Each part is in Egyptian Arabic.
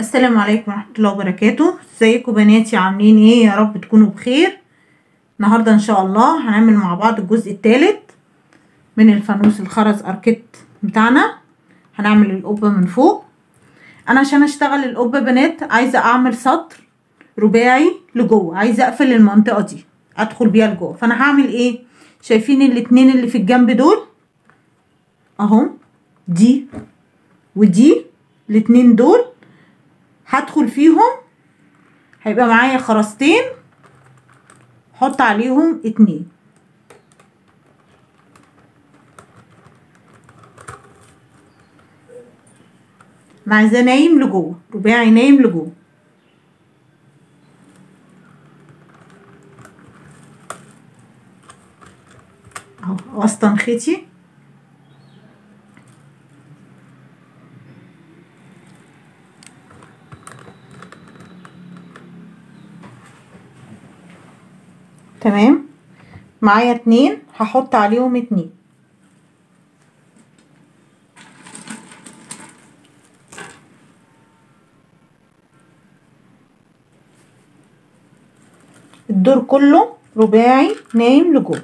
السلام عليكم ورحمة الله وبركاته ازيكم بناتي عاملين ايه يا رب تكونوا بخير النهاردة ان شاء الله هنعمل مع بعض الجزء الثالث من الفانوس الخرز اركيت بتاعنا هنعمل القبة من فوق انا عشان اشتغل القبة بنات عايزة اعمل سطر رباعي لجوه عايزة اقفل المنطقة دي ادخل بيها لجوه فانا هعمل ايه شايفين الاتنين اللي في الجنب دول اهو دي ودي الاتنين دول هدخل فيهم هيبقى معايا خرزتين حط عليهم اتنين انا عايزاه نايم لجوه رباعي نايم لجوه اهو وسطن خيتي تمام معايا اتنين هحط عليهم اتنين الدور كله رباعي نايم لجوه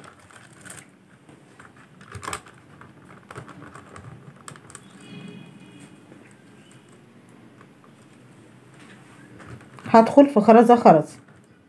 هدخل في خرزة خرزة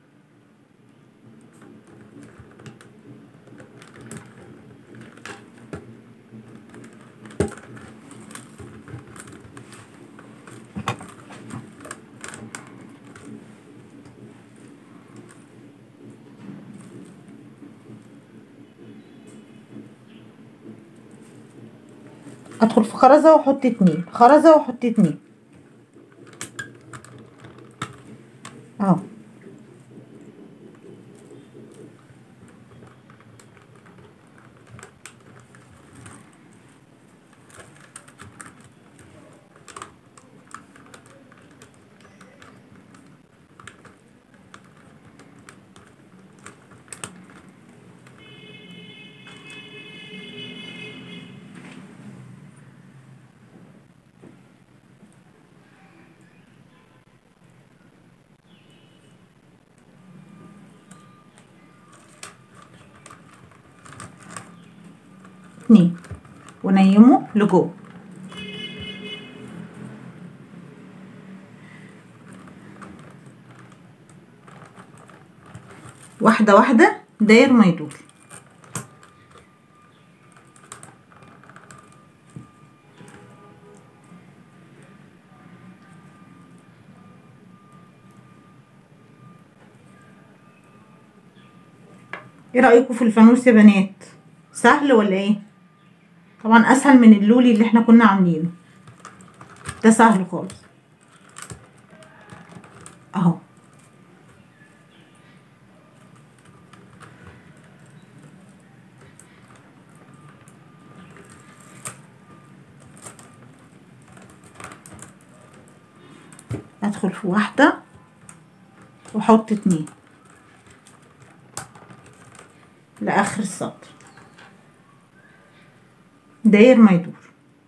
ادخل في خرزة واحط اتنين خرزة واحط اتنين اهو اتنين ونيمه لجوه واحدة واحدة داير ما يدور ايه رأيكم في الفانوس يا بنات سهل ولا ايه طبعا اسهل من اللولي اللي احنا كنا عاملينه ده سهل خالص اهو ادخل في واحدة واحط اتنين لاخر السطر داير ما يدور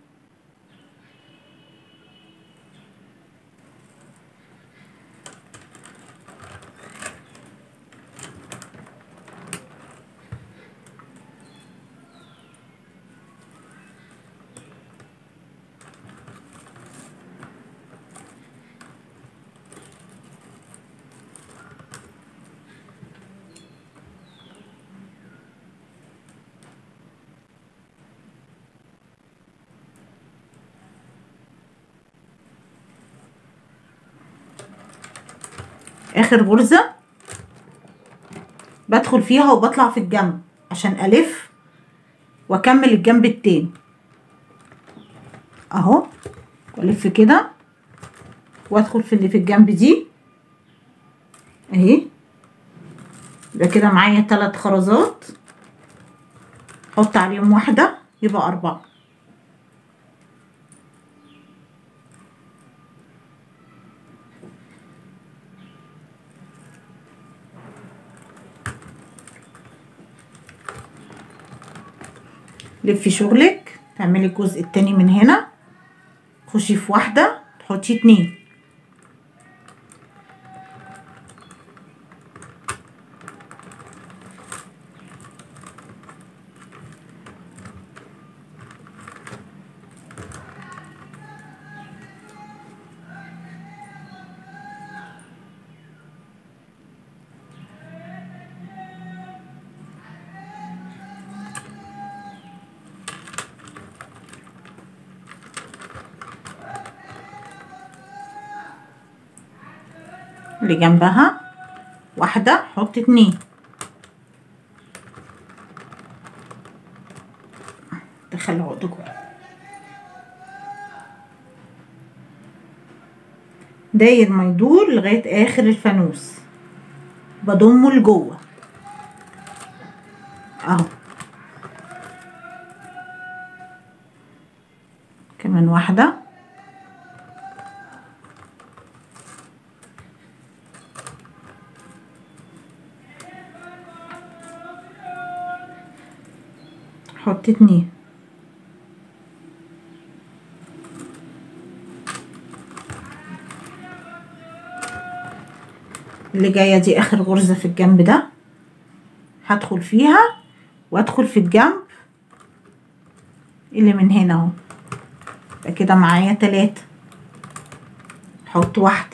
اخر غرزة بدخل فيها وبطلع في الجنب عشان الف واكمل الجنب التاني اهو والف كده وادخل في اللي في الجنب دي اهي يبقى كده معايا تلات خرزات احط عليهم واحدة يبقى اربعة لفي شغلك تعملي الجزء التاني من هنا خشي في واحدة تحطي اتنين اللي جنبها واحدة حط اتنين دخل العقد جوه داير ما يدور لغاية آخر الفانوس بضمه لجوه اهو كمان واحدة حط اتنين اللي جاية دي اخر غرزة في الجنب ده هدخل فيها وادخل في الجنب اللي من هنا اهو يبقى كده معايا تلاتة حط واحدة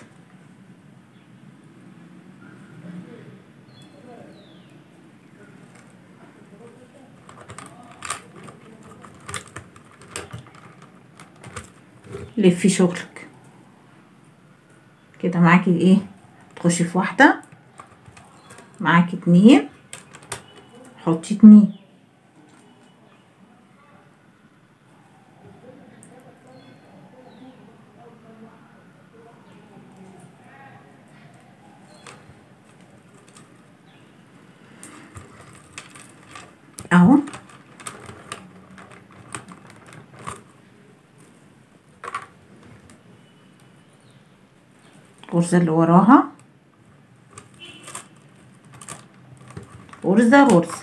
لفي شغلك كده معاكي ايه تخشي في واحدة معاكي اتنين حطي اتنين اهو الغرزة اللي وراها غرزة غرزة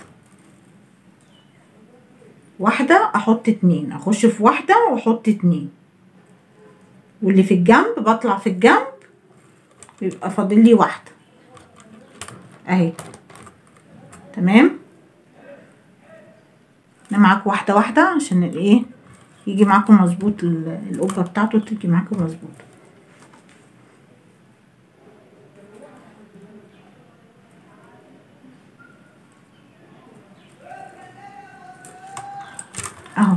واحدة احط اتنين اخش في واحدة واحط اتنين واللي في الجنب بطلع في الجنب يبقى فاضل لي واحدة اهي تمام انا معاكم واحدة واحدة عشان الايه يجي معاكم مظبوط ال- القبة بتاعته تيجي معاكم مظبوط اهو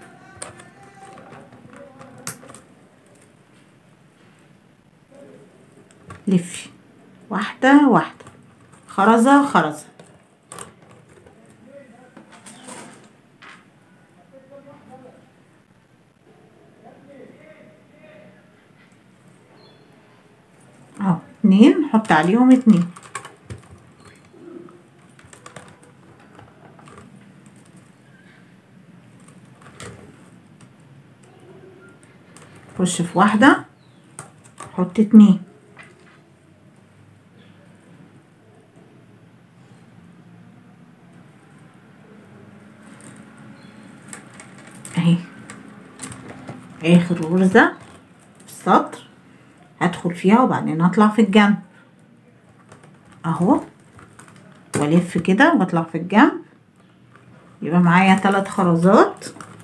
لفي واحدة واحدة خرزة خرزة اهو اتنين نحط عليهم اتنين خش في واحدة حط اتنين اهي اخر غرزة في السطر هدخل فيها وبعدين اطلع في الجنب اهو والف كده واطلع في الجنب يبقى معايا ثلاث خرزات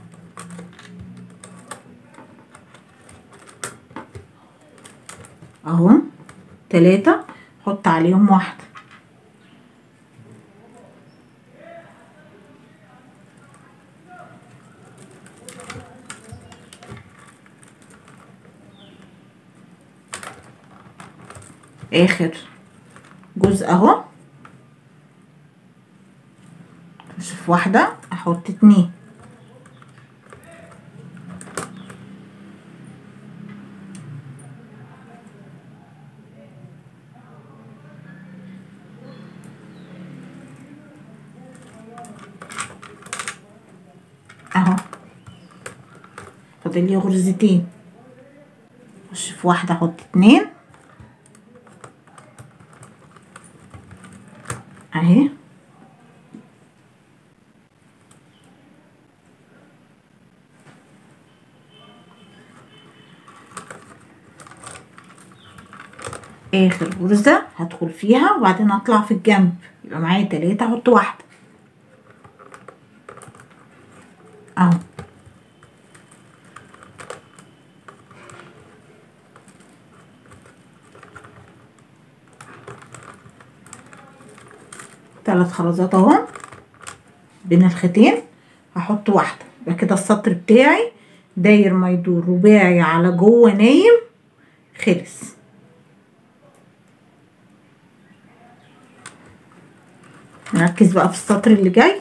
اهو تلاتة حط عليهم واحدة اخر جزء اهو اشوف واحدة احط اتنين اهو فاضل لي غرزتين اخش في واحدة احط اتنين اهي اخر غرزة هدخل فيها وبعدين اطلع في الجنب يبقى معايا تلاتة احط واحدة اهو ثلاث خرزات اهو بين الخيطين هحط واحدة يبقى كده السطر بتاعي داير ما يدور رباعي على جوه نايم خلص نركز بقى في السطر اللي جاي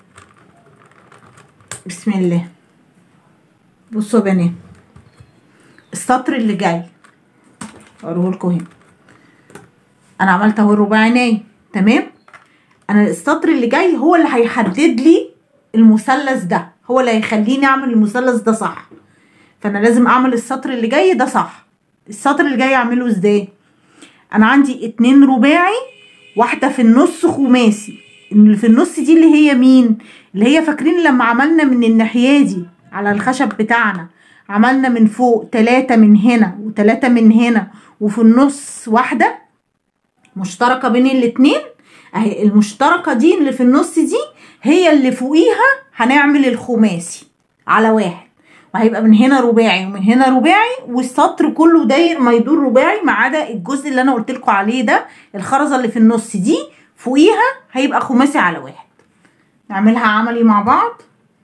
بسم الله بصوا يا بنات السطر اللي جاي اوريه لكم هنا انا عملت اهو الرباعي ناي تمام انا السطر اللي جاي هو اللي هيحدد لي المثلث ده هو اللي هيخليني اعمل المثلث ده صح فانا لازم اعمل السطر اللي جاي ده صح السطر اللي جاي اعمله ازاي انا عندي اتنين رباعي واحده في النص خماسي اللي في النص دي اللي هي مين اللي هي فاكرين لما عملنا من الناحيه دي على الخشب بتاعنا عملنا من فوق تلاتة من هنا وتلاتة من هنا وفي النص واحدة مشتركة بين الاتنين اهي المشتركة دي اللي في النص دي هي اللي فوقيها هنعمل الخماسي على واحد وهيبقى من هنا رباعي ومن هنا رباعي والسطر كله داير ما يدور رباعي ما عدا الجزء اللي انا قلت لكم عليه ده الخرزه اللي في النص دي فوقيها هيبقى خماسي على واحد نعملها عملي مع بعض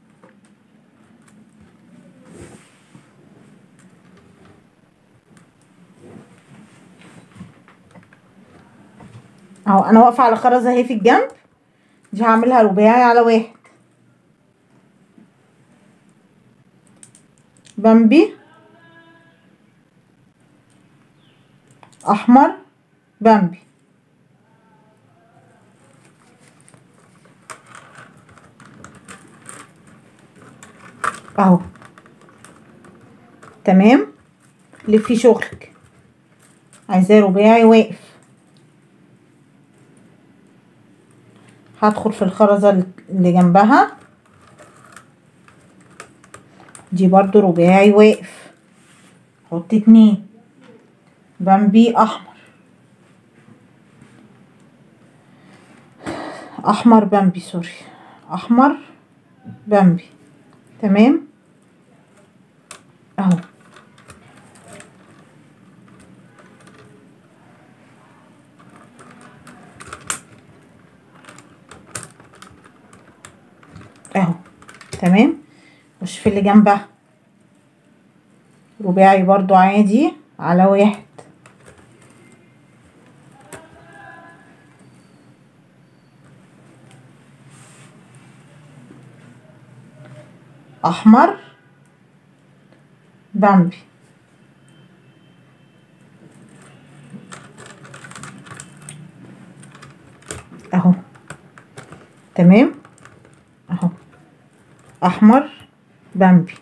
اهو انا واقفه على خرزه اهي في الجنب دي هعملها رباعي على واحد بمبي احمر بمبي اهو تمام لفي شغلك عايزاه رباعي واقف هدخل في الخرزة اللي جنبها دي برضو رباعي واقف حط اتنين بمبي احمر احمر بمبي سوري احمر بمبي تمام اهو اهو تمام خش في اللي جنبها رباعي برضو عادي على واحد احمر بامبي اهو تمام اهو احمر بامبي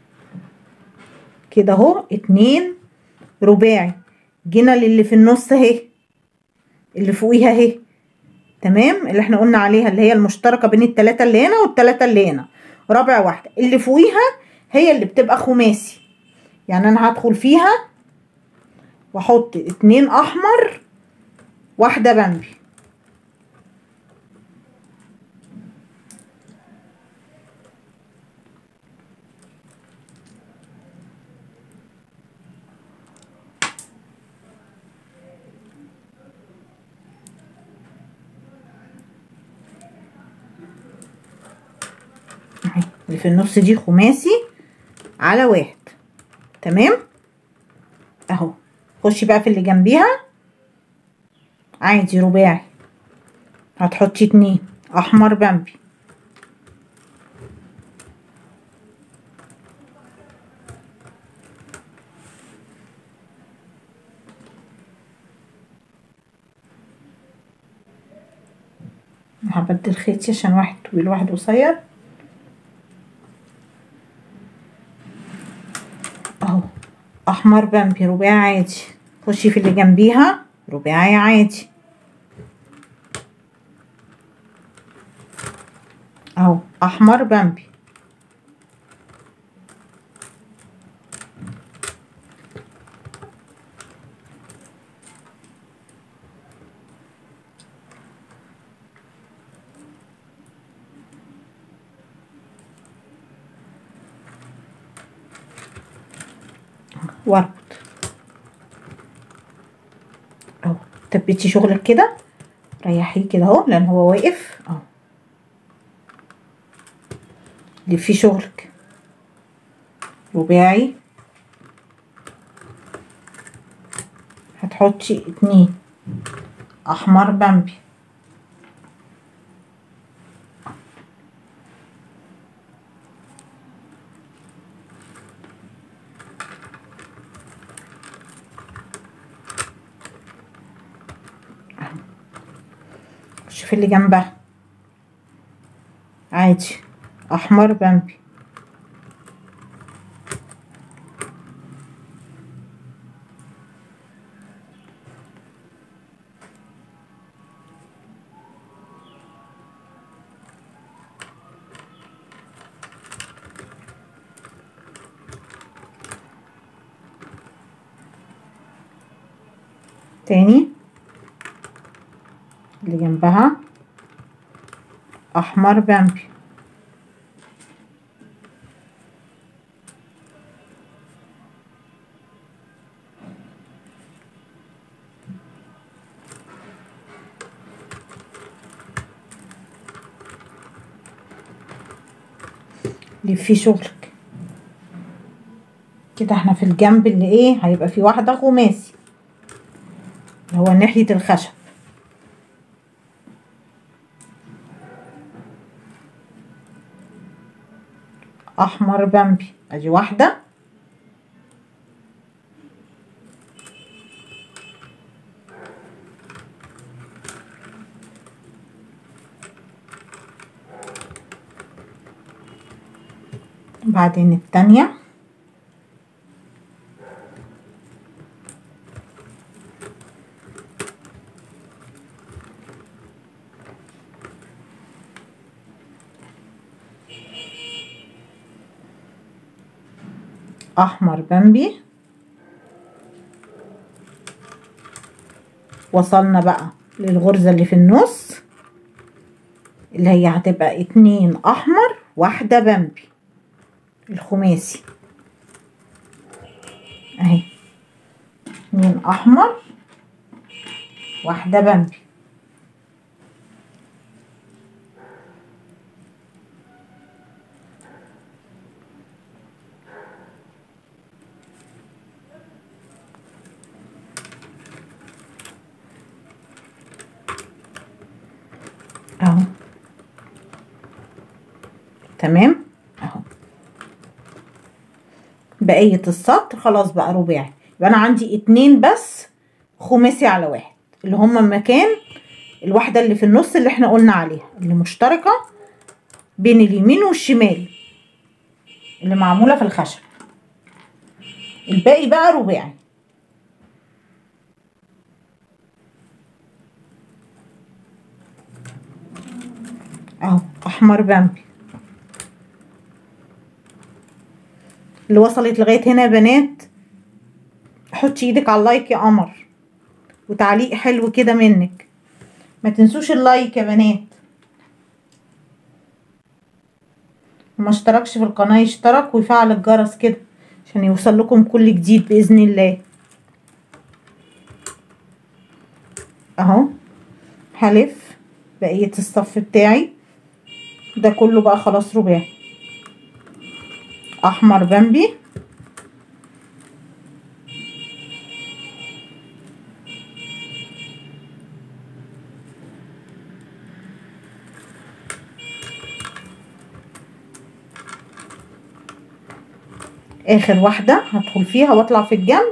كده اهو اتنين رباعي جينا للي في النص اهي اللي فوقيها اهي تمام اللي احنا قلنا عليها اللي هي المشتركه بين التلاته اللي هنا والتلاته اللي هنا رابع واحده اللي فوقيها هي اللي بتبقى خماسي يعني انا هدخل فيها واحط اتنين احمر واحده بامبي اهي اللي في النص دي خماسي على واحد تمام اهو خشي بقى في اللي جنبيها عادي رباعي هتحطي اتنين احمر بامبي هبدل خيطي عشان واحد طويل واحد قصير اهو احمر بامبي رباعي عادي خشي في اللي جنبيها رباعي عادي اهو احمر بامبي واربط اهو تبتي شغلك كده ريحيه كده اهو لان هو واقف اهو لفي شغلك رباعي هتحطي اتنين احمر بامبي شوف اللي جنبها عادي احمر بامبي تاني اللي جنبها احمر بامبي لفي شغلك كده احنا في الجنب اللي ايه هيبقى في واحدة خماسي اللي هو ناحية الخشب احمر بامبي ادي واحدة بعدين التانية احمر بامبي وصلنا بقى للغرزة اللي في النص اللي هي هتبقى اتنين احمر واحدة بامبي الخماسي اهي اتنين احمر واحدة بامبي اهو تمام اهو بقية السطر خلاص بقى رباعي يبقى انا عندي اتنين بس خماسي على واحد اللي هما مكان الواحدة اللي في النص اللي احنا قلنا عليها اللي مشتركة بين اليمين والشمال اللي معمولة في الخشب الباقي بقى رباعي اهو احمر بامبي اللي وصلت لغايه هنا يا بنات حطي ايدك على اللايك يا قمر وتعليق حلو كده منك ما تنسوش اللايك يا بنات وما اشتركش في القناه يشترك ويفعل الجرس كده عشان يوصل لكم كل جديد باذن الله اهو هلف بقيه الصف بتاعي ده كله بقى خلاص رباعي احمر بامبي اخر واحده هدخل فيها واطلع في الجنب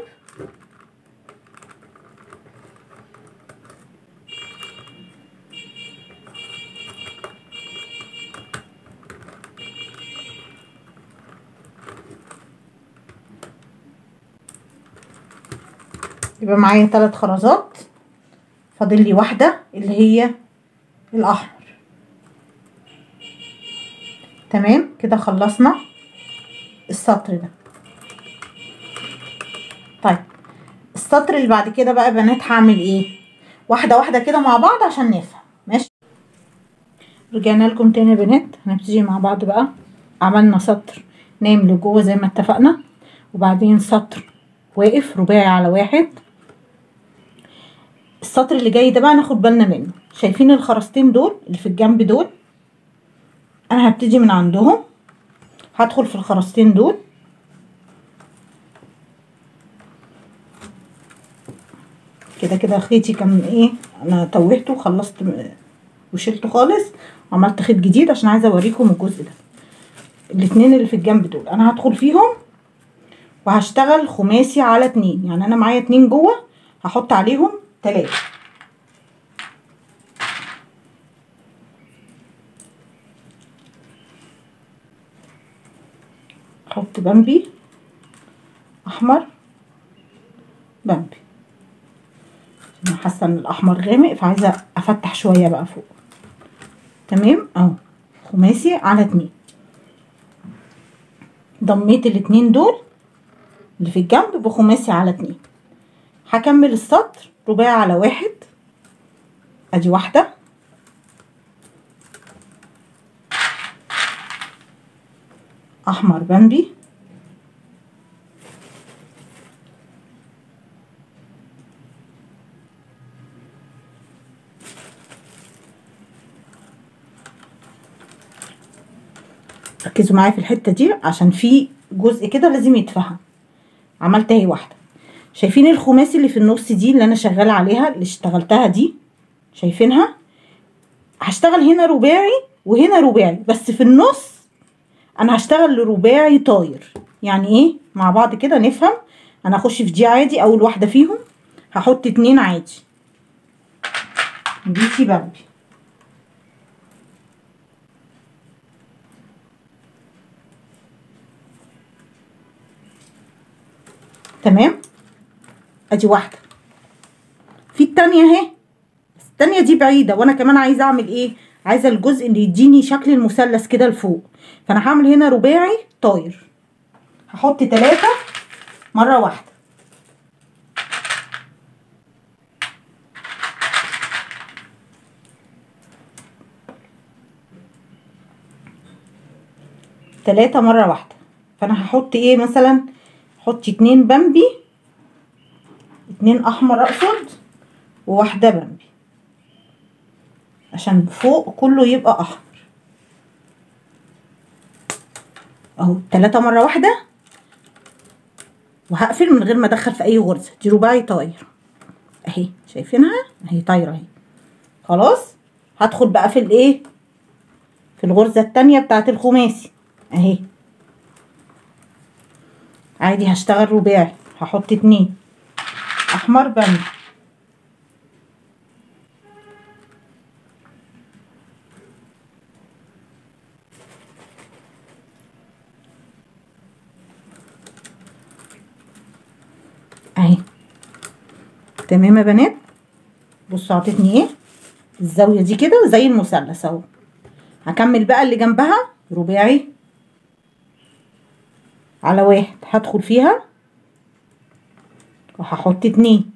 يبقى معايا ثلاث خرزات فاضل لي واحده اللي هي الاحمر تمام كده خلصنا السطر ده طيب السطر اللي بعد كده بقى بنات هعمل ايه واحده واحده كده مع بعض عشان نفهم ماشي رجعنا لكم تاني يا بنات هنبتدي مع بعض بقى عملنا سطر نايم لجوه زي ما اتفقنا وبعدين سطر واقف رباعي على واحد السطر اللي جاي ده بقى ناخد بالنا منه شايفين الخرزتين دول اللي في الجنب دول انا هبتدي من عندهم هدخل في الخرزتين دول كده كده خيطي كان ايه انا توهته وخلصت وشلته خالص وعملت خيط جديد عشان عايزه اوريكم الجزء ده الاتنين اللي في الجنب دول انا هدخل فيهم وهشتغل خماسي على اتنين يعني انا معايا اتنين جوه هحط عليهم تلاتة احط بامبي احمر بامبي انا حاسه ان الاحمر غامق فعايزه افتح شويه بقى فوق تمام اهو خماسي على اتنين ضميت الاتنين دول اللي في الجنب بخماسي على اتنين هكمل السطر رباعي على واحد ادي واحده احمر بامبي ركزوا معايا في الحته دي عشان في جزء كده لازم يتفهم عملت اهي واحده شايفين الخماسي اللي في النص دي اللي انا شغاله عليها اللي اشتغلتها دي شايفينها هشتغل هنا رباعي وهنا رباعي بس في النص انا هشتغل رباعي طاير يعني ايه مع بعض كده نفهم انا هخش في دي عادي اول واحده فيهم هحط اتنين عادي دي في بامبي تمام ادي واحده في التانية اهي بس التانية دي بعيدة وانا كمان عايزة اعمل ايه عايزة الجزء اللي يديني شكل المثلث كده لفوق فانا هعمل هنا رباعي طاير هحط تلاتة مرة واحدة تلاتة مرة واحدة فانا هحط ايه مثلا حطي اتنين بامبي اتنين احمر اقصد وواحدة بامبي عشان فوق كله يبقى احمر اهو تلاتة مرة واحدة وهقفل من غير ما ادخل في اي غرزة دي رباعي طاير اهي شايفينها اهي طايرة اهي خلاص هدخل بقى في الايه في الغرزة التانية بتاعت الخماسي اهي عادي هشتغل رباعي هحط اتنين احمر بني اهي تمام يا بنات بصوا عطتني ايه الزاويه دي كده زي المثلث اهو هكمل بقى اللي جنبها رباعي على واحد هدخل فيها وهحط اتنين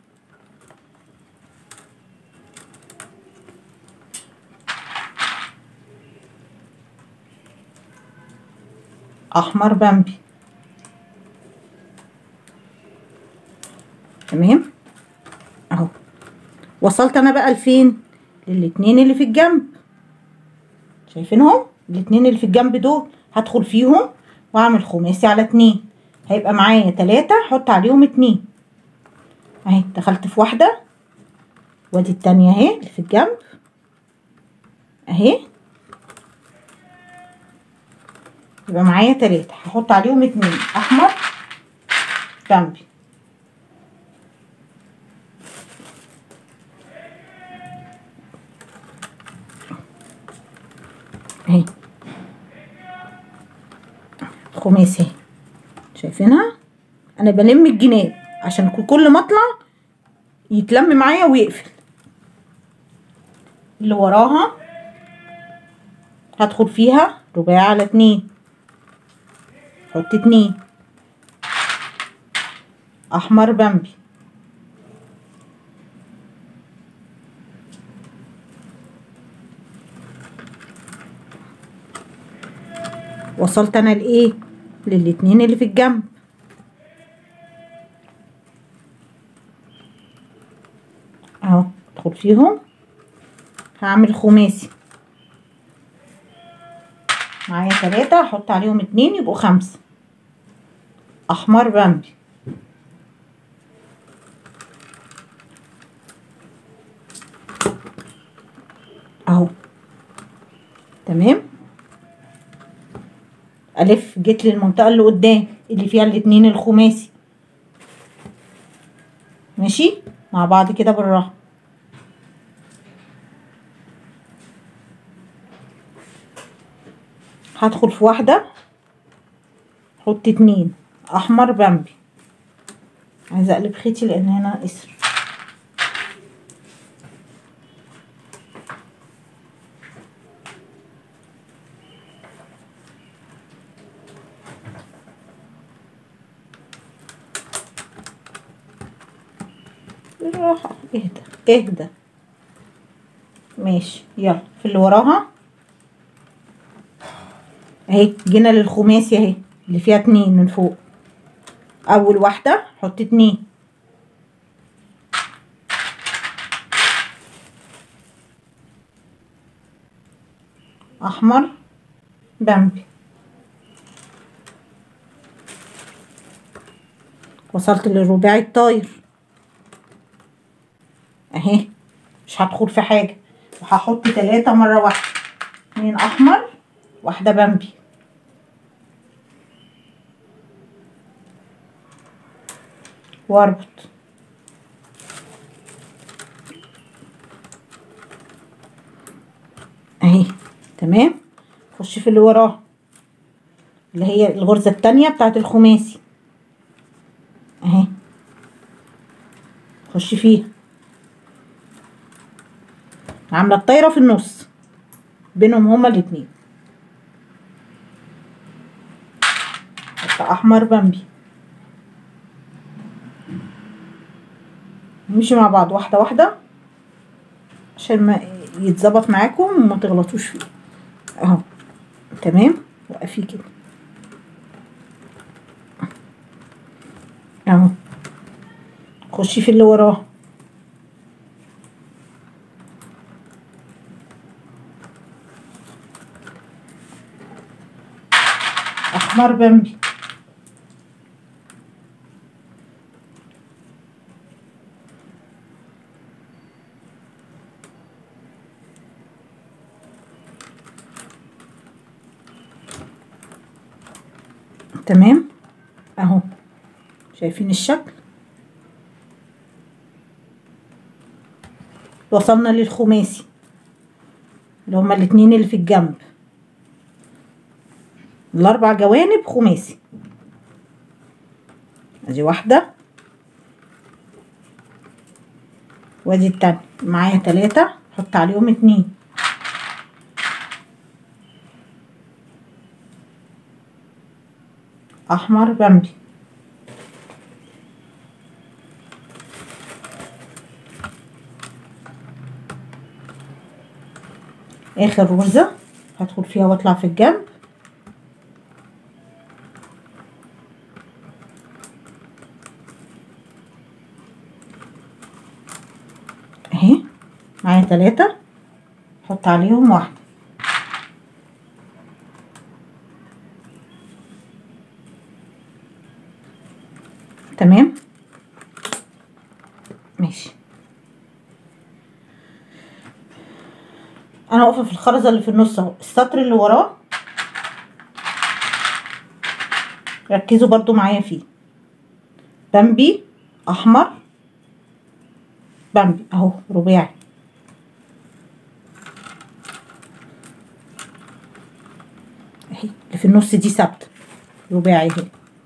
احمر بامبي تمام اهو وصلت انا بقى لفين للاتنين اللي في الجنب شايفينهم الاتنين اللي في الجنب دول هدخل فيهم واعمل خماسي على اتنين هيبقى معايا تلاتة احط عليهم اتنين اهي دخلت في واحدة وادي التانية اهي اللي في الجنب اهي يبقى معايا تلاتة هحط عليهم اتنين احمر جنبي اهي خماسي شايفينها انا بلم الجناب عشان كل ما اطلع يتلم معايا ويقفل اللي وراها هدخل فيها رباعي على اتنين حط اتنين احمر بامبي وصلت انا لايه للاتنين اللي في الجنب اهو ادخل فيهم هعمل خماسي معايا تلاتة احط عليهم اتنين يبقوا خمسة احمر بامبي اهو تمام الف جيت للمنطقه اللي قدام اللي فيها الاتنين الخماسي ماشي مع بعض كده بالراحه هدخل في واحده حط اتنين احمر بامبي عايزه اقلب خيطي لان هنا قصر بالراحة اهدى اهدى ماشي يلا في اللي وراها اهي جينا للخماسي اهي اللي فيها اتنين من فوق اول واحدة حط اتنين احمر بامبي وصلت للرباعي الطاير اهي مش هدخل في حاجة وهحط تلاتة مرة واحدة اتنين احمر واحدة بامبي واربط اهي تمام خش في اللي وراه اللي هي الغرزة التانية بتاعت الخماسي اهي خش فيها عاملة الطايرة في النص بينهم هما الاتنين احمر بامبي نمشي مع بعض واحدة واحدة عشان ما يتظبط معاكم وما تغلطوش فيه اهو تمام وقفيه كده اهو خشي في اللي وراه احمر بامبي تمام اهو شايفين الشكل وصلنا للخماسي اللي هما الاتنين اللي في الجنب الاربع جوانب خماسي ادي واحدة وادي التانية معايا تلاتة حط عليهم اتنين احمر بامبي اخر غرزة هدخل فيها واطلع في الجنب اهي معايا تلاتة احط عليهم واحدة تمام ماشي انا واقفه في الخرزه اللي في النص اهو السطر اللي وراه ركزوا برضو معايا فيه بامبي احمر بامبي اهو رباعي اهي اللي في النص دي ثابته رباعي اهي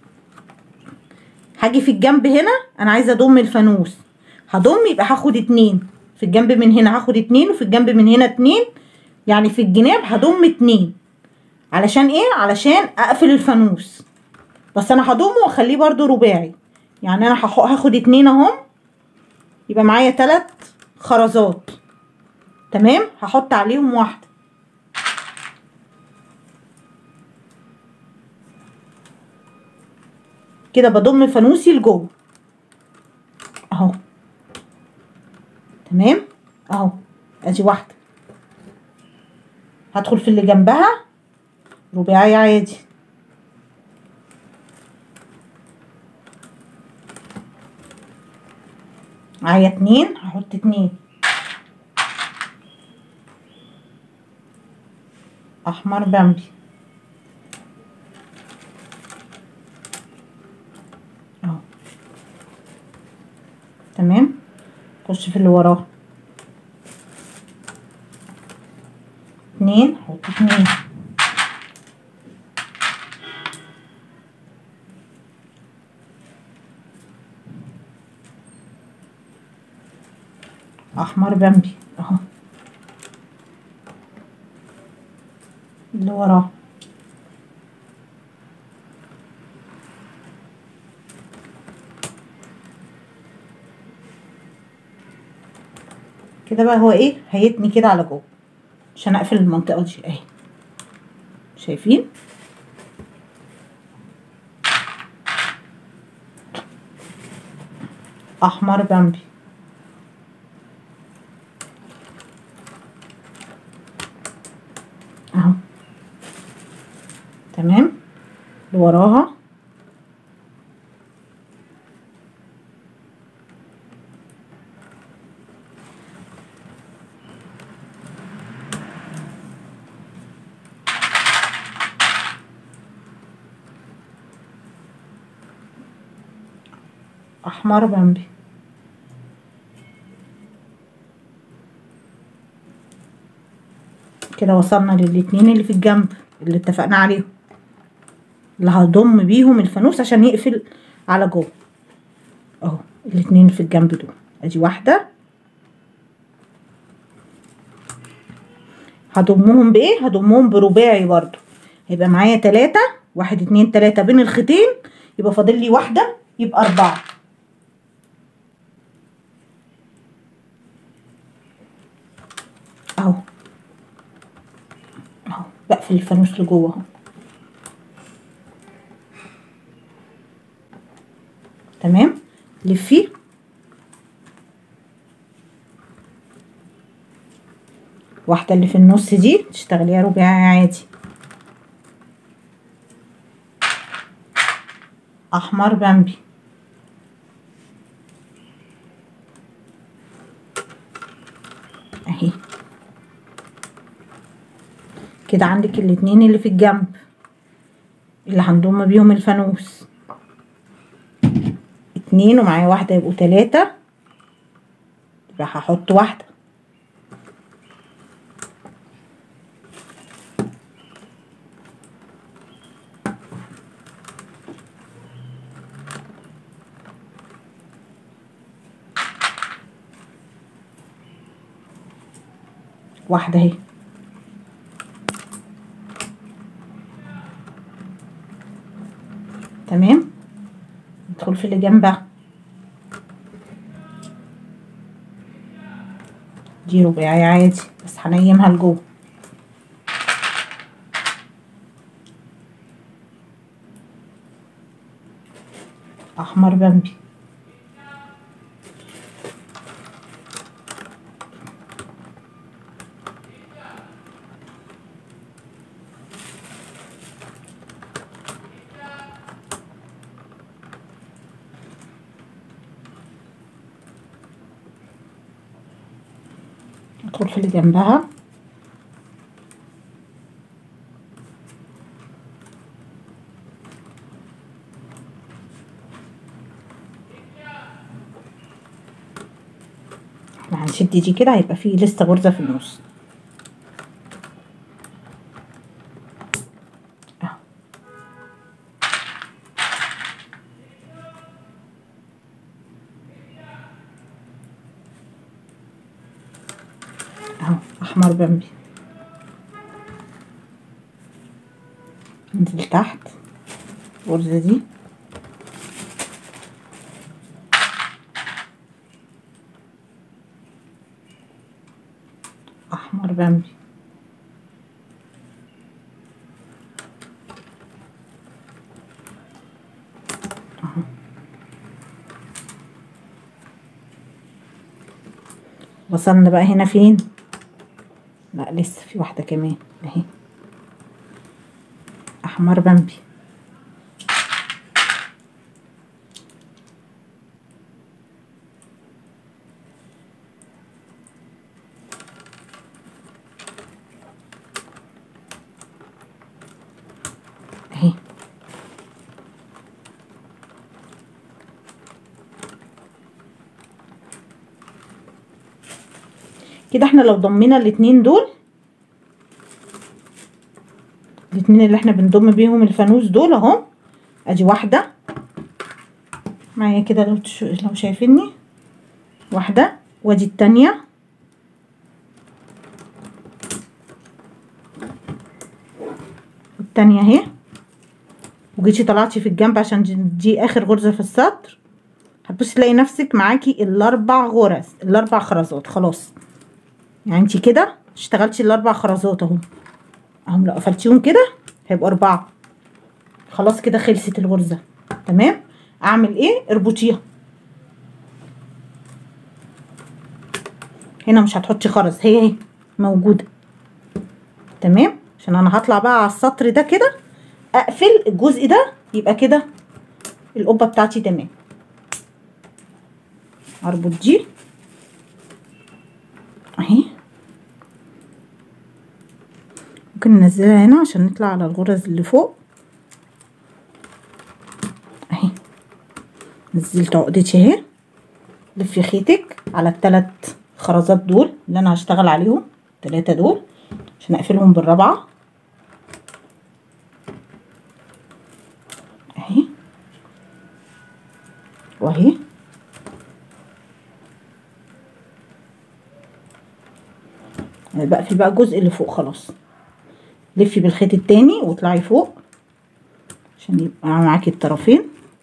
هاجي في الجنب هنا انا عايزه اضم الفانوس هضم يبقى هاخد اتنين في الجنب من هنا هاخد اتنين وفي الجنب من هنا اتنين يعني في الجناب هضم اتنين علشان ايه علشان اقفل الفانوس بس انا هضمه واخليه برضو رباعي يعني انا هاخد اتنين اهم يبقى معايا تلات خرزات تمام هحط عليهم واحده كده بضم فانوسي لجوه اهو تمام اهو ادي واحده هدخل في اللي جنبها رباعي عادي معايا اتنين هحط اتنين احمر بامبي اهو تمام خش في اللي وراه اتنين حط اتنين احمر بامبي اهو اللي وراه كده بقى هو ايه هيتني كده على جوه عشان اقفل المنطقه دي اهي شايفين احمر بامبي اهو تمام اللي وراها احمر بامبي كده وصلنا للاتنين اللي في الجنب اللي اتفقنا عليهم اللي هضم بيهم الفانوس عشان يقفل على جوه اهو الاتنين في الجنب دول ادي واحده هضمهم بايه هضمهم برباعي برضو هيبقى معايا تلاتة واحد اتنين تلاتة بين الخيطين يبقى فاضل لي واحدة يبقى أربعة اهو اهو بقفل الفانوس لجوه اهو تمام لفيه واحدة اللي في النص دي تشتغليها رباعي عادي احمر بامبي اهي كده عندك الاتنين اللي في الجنب اللي هنضم بيهم الفانوس اتنين ومعايا واحدة يبقوا تلاتة يبقى هحط واحدة واحدة اهي تمام ندخل في اللي جنبها دي رباعي عادي بس هنيمها لجوه احمر بامبي ادخل في اللي جنبها احنا هنشد دي كده هيبقى فيه لسه غرزة في النص اهو اهو احمر بامبي انزل تحت الغرزة دي احمر بامبي اهو وصلنا بقى هنا فين لا لسه في واحدة كمان اهي احمر بامبي اهي كده احنا لو ضمينا الاتنين دول الاتنين اللي احنا بنضم بيهم الفانوس دول اهو ادي واحدة معايا كده لو تشو... لو شايفيني واحدة وادي التانية التانية اهي وجيتي طلعتي في الجنب عشان دي, دي اخر غرزة في السطر هتبصي تلاقي نفسك معاكي الاربع غرز الاربع خرزات خلاص يعني انتي كده اشتغلتي الاربع خرزات اهو اهم لو قفلتيهم كده هيبقوا اربعة خلاص كده خلصت الغرزة تمام اعمل ايه اربطيها هنا مش هتحطي خرز هي اهي موجودة تمام عشان انا هطلع بقى على السطر ده كده اقفل الجزء ده يبقى كده القبة بتاعتي تمام اربط دي اهي ممكن ننزلها هنا عشان نطلع على الغرز اللي فوق اهي نزلت عقدتي اهي لفي خيطك على الثلاث خرزات دول اللي انا هشتغل عليهم الثلاثه دول عشان اقفلهم بالرابعه اهي واهي بقفل بقى الجزء اللي فوق خلاص لفي بالخيط التاني واطلعي فوق عشان يبقى معاكي الطرفين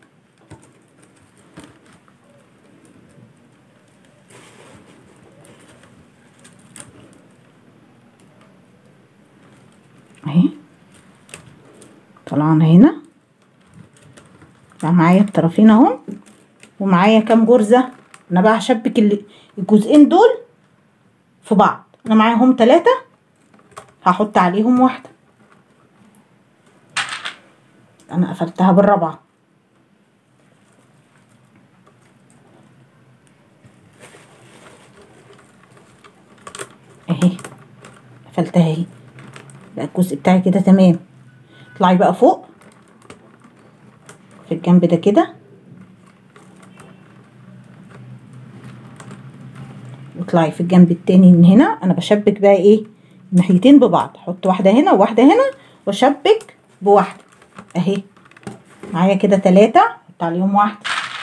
اهي طلعنا هنا بقى معايا الطرفين اهو ومعايا كام غرزة انا بقى هشبك الجزئين دول في بعض انا معاهم تلاتة هحط عليهم واحدة انا قفلتها بالرابعة اهي قفلتها اهي بقى الجزء بتاعي كده تمام اطلعي بقى فوق في الجنب ده كده واطلعي في الجنب التاني من هنا انا بشبك بقى ايه الناحيتين ببعض احط واحده هنا وواحده هنا واشبك بواحده اهي معايا كده تلاتة احط عليهم واحده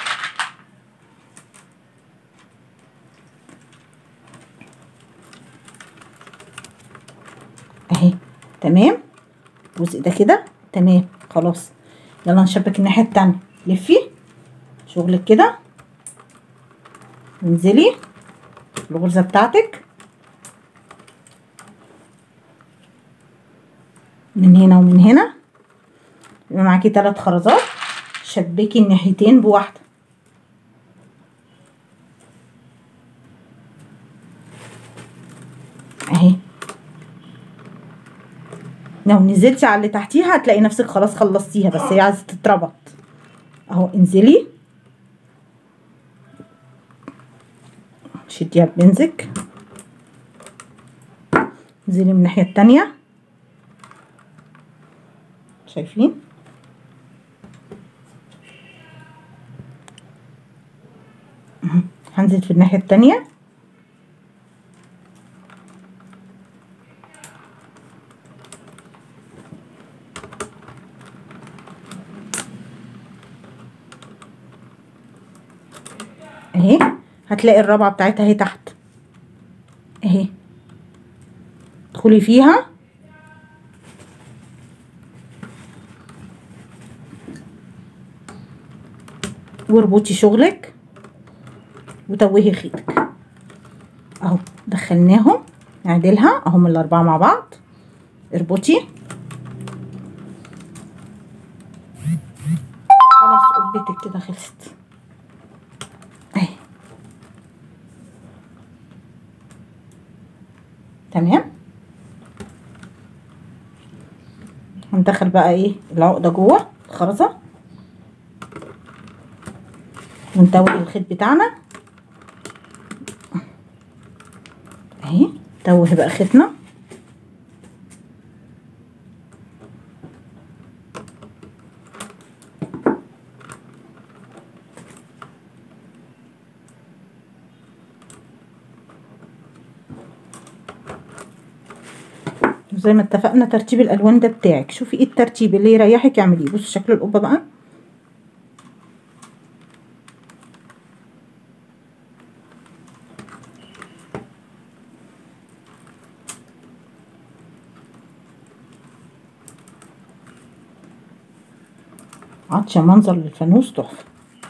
اهي تمام الجزء ده كده تمام خلاص يلا نشبك الناحيه التانية لفي شغلك كده انزلي الغرزه بتاعتك من هنا ومن هنا يبقى معاكي تلات خرزات شبكي الناحيتين بواحده اهي لو نزلتي على اللي تحتيها هتلاقي نفسك خلاص خلصتيها بس هي عايزه تتربط اهو انزلي شديها ببنزك انزلي من الناحيه التانية شايفين هنزل في الناحيه التانية اهي هتلاقي الرابعه بتاعتها اهي تحت اهي ادخلي فيها واربطي شغلك وتوهي خيطك اهو دخلناهم نعدلها اهم الاربعه مع بعض اربطي خلاص قبتك كده خلصت اهي تمام هندخل بقى ايه العقده جوه الخرزه ونتوه الخيط بتاعنا اهي توه بقى خيطنا زي ما اتفقنا ترتيب الالوان ده بتاعك شوفي ايه الترتيب اللي يريحك اعمليه بصي شكل القبه بقى عطشة منظر للفانوس تحفة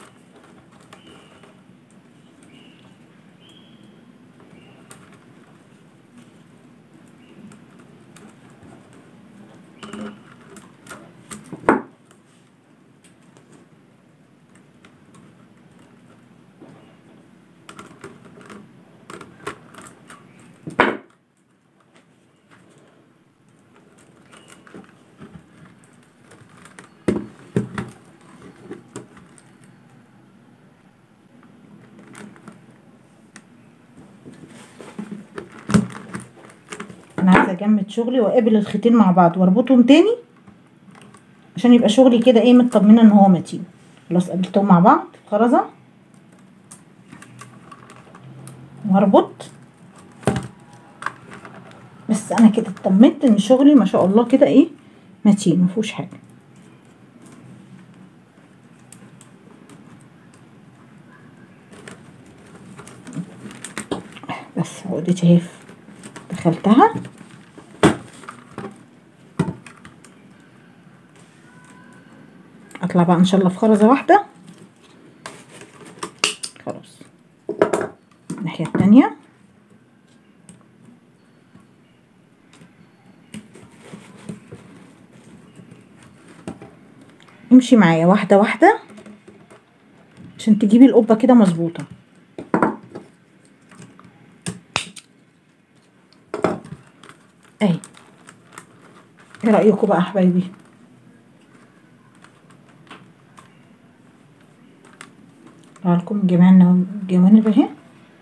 انا عايزه اجمد شغلي واقابل الخيطين مع بعض واربطهم تاني عشان يبقى شغلي كده ايه مطمنه ان هو متين خلاص قابلتهم مع بعض خرزه واربط بس انا كده اطمنت ان شغلي ما شاء الله كده ايه متين مفيهوش حاجه بس عقدتي اهي دخلتها اطلع بقى ان شاء الله في خرزه واحده خلاص الناحيه التانية امشي معايا واحده واحده عشان تجيبي القبه كده مظبوطه اهي ايه رايكم بقى يا حبايبي لكم جميع الجوانب اهي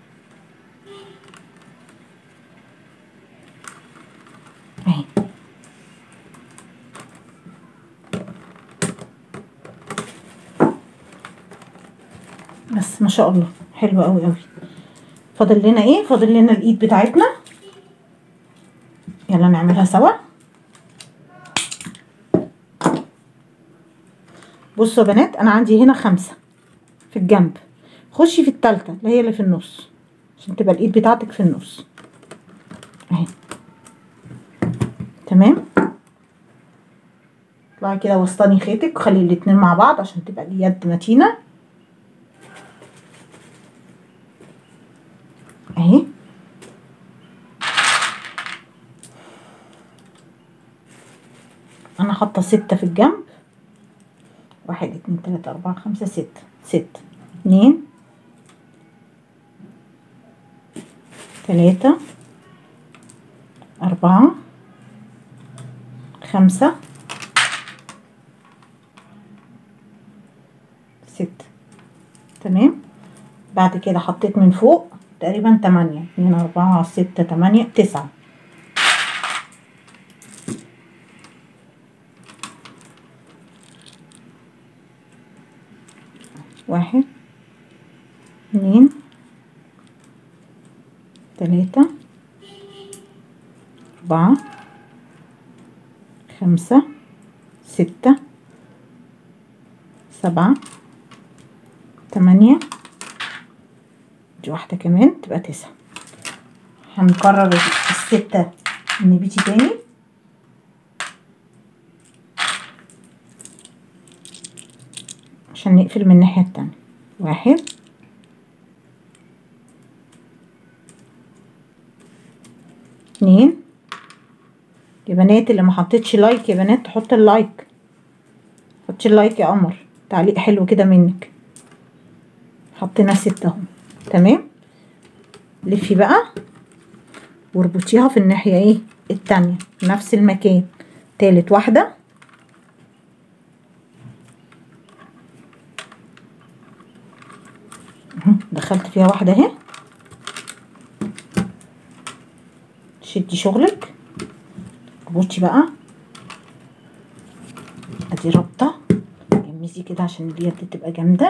اهي بس ما شاء الله حلوه قوي قوي فاضل لنا ايه فاضل لنا الايد بتاعتنا يلا نعملها سوا بصوا يا بنات انا عندي هنا خمسة في الجنب خشي في التالتة اللي هي اللي في النص عشان تبقى الايد بتاعتك في النص اهي تمام اطلعي كده وسطاني خيطك وخلي الاتنين مع بعض عشان تبقى اليد متينة اهي انا حاطه ستة في الجنب واحد اتنين تلاتة اربعة خمسة ستة ستة اتنين تلاتة أربعة خمسة ستة تمام بعد كده حطيت من فوق تقريبا تمانية اتنين أربعة ستة تمانية تسعة واحد اتنين تلاتة أربعة خمسة ستة سبعة تمانية دي واحدة كمان تبقى تسعة هنكرر الستة النبيتي تاني عشان نقفل من الناحية التانية واحد اتنين يا بنات اللي ما حطيتش لايك يا بنات تحط اللايك حطي اللايك يا قمر تعليق حلو كده منك حطينا ستة اهو تمام لفي بقى واربطيها في الناحية ايه التانية نفس المكان تالت واحدة دخلت فيها واحدة اهي شدي شغلك اربطي بقى ادي رابطة جمزي كده عشان اليد تبقى جامدة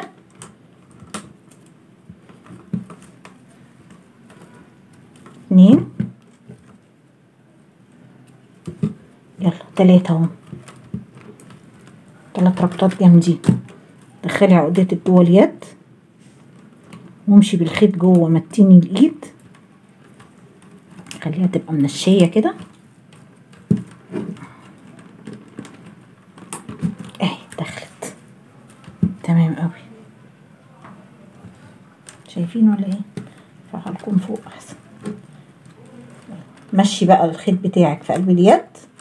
اتنين يلا تلاتة اهو تلات ربطات جامدين دخلي عقدتك جوه اليد وامشي بالخيط جوه متني الايد خليها تبقى منشيه كده اهي دخلت تمام قوي شايفين ولا ايه فهلكم فوق احسن مشي بقى الخيط بتاعك في قلب اليد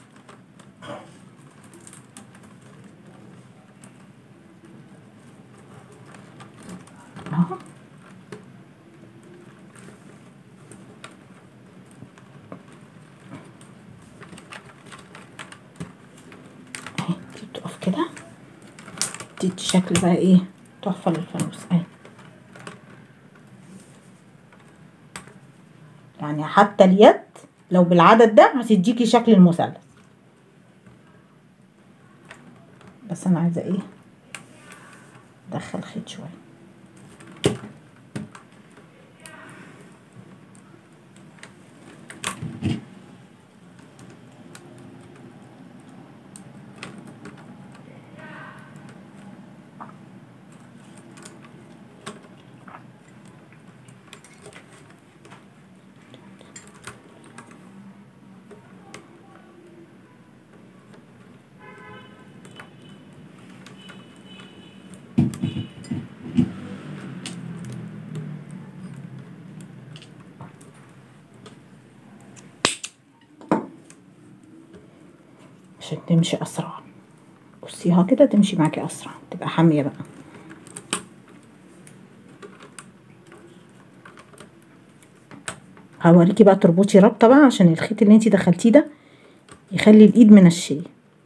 اهو اهي دي بتقف كده تدي شكل بقى ايه تحفة للفانوس اهي يعني حتى اليد لو بالعدد ده هتديكي شكل المثلث بس انا عايزه ايه ادخل خيط شويه عشان تمشي اسرع بصيها كده تمشي معاكي اسرع تبقى حاميه بقى هوريكي بقى تربطي ربطه بقى عشان الخيط اللي انتي دخلتيه ده يخلي الايد منشيه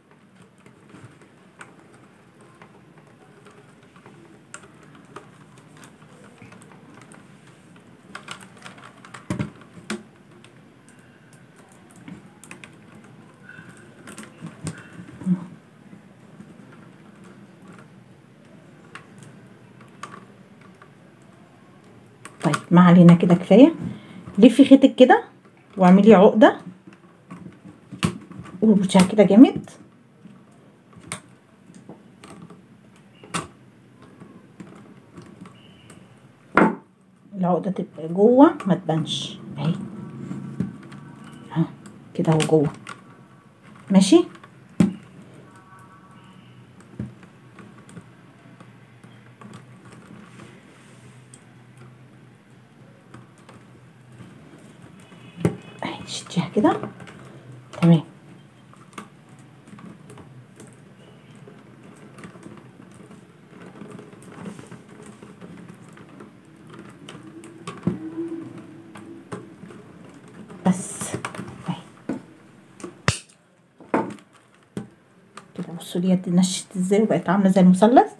طيب ما علينا كده كفايه لفي خيطك كده واعملي عقده واربطيها كده جامد العقده تبقى جوه ما تبانش اهي ها كده اهو جوه ماشي اهي شديها كده تمام بس اهي كده بصوا اليد نشت ازاي وبقت عامله زي المثلث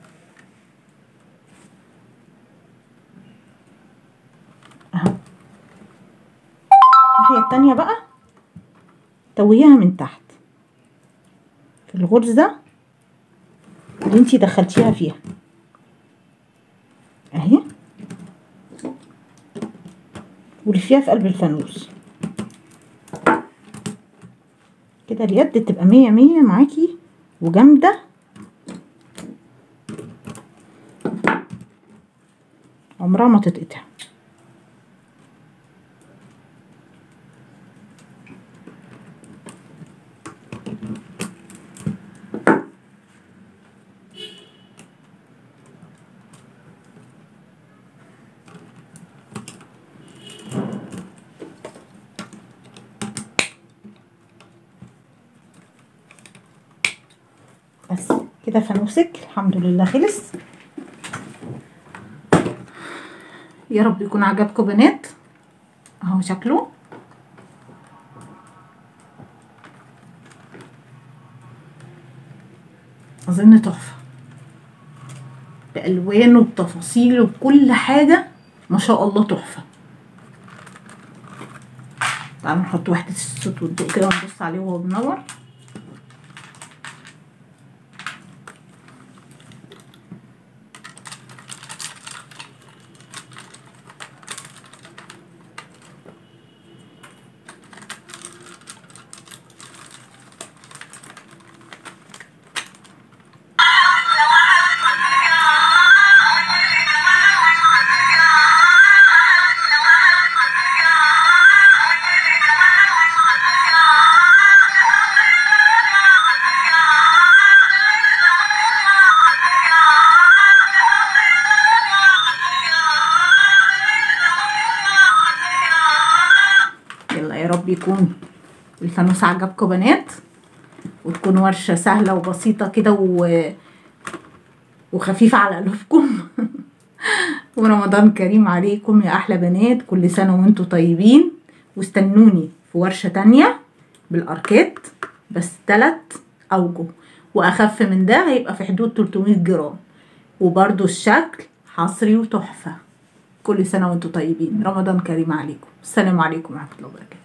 اهو الناحية التانية بقى تويها من تحت في الغرزة اللي انتي دخلتيها فيها اهي ولفيها في قلب الفانوس كده اليد تبقى مية مية معاكي وجامدة عمرها ما تتقطع بس كده فانوسك الحمد لله خلص يا رب يكون عجبكم بنات اهو شكله اظن تحفه بالوانه بتفاصيله بكل حاجه ما شاء الله تحفه تعالوا نحط واحده الصوت والضوء كده ونبص عليه وهو بينور رب يكون الفانوس عجبكم بنات وتكون ورشة سهلة وبسيطة كده و... وخفيفة على قلوبكم ورمضان كريم عليكم يا أحلى بنات كل سنة وانتم طيبين واستنوني في ورشة تانية بالأركات بس تلات أوجه وأخف من ده هيبقى في حدود 300 جرام وبرضو الشكل حصري وتحفة كل سنة وانتم طيبين رمضان كريم عليكم السلام عليكم ورحمة الله وبركاته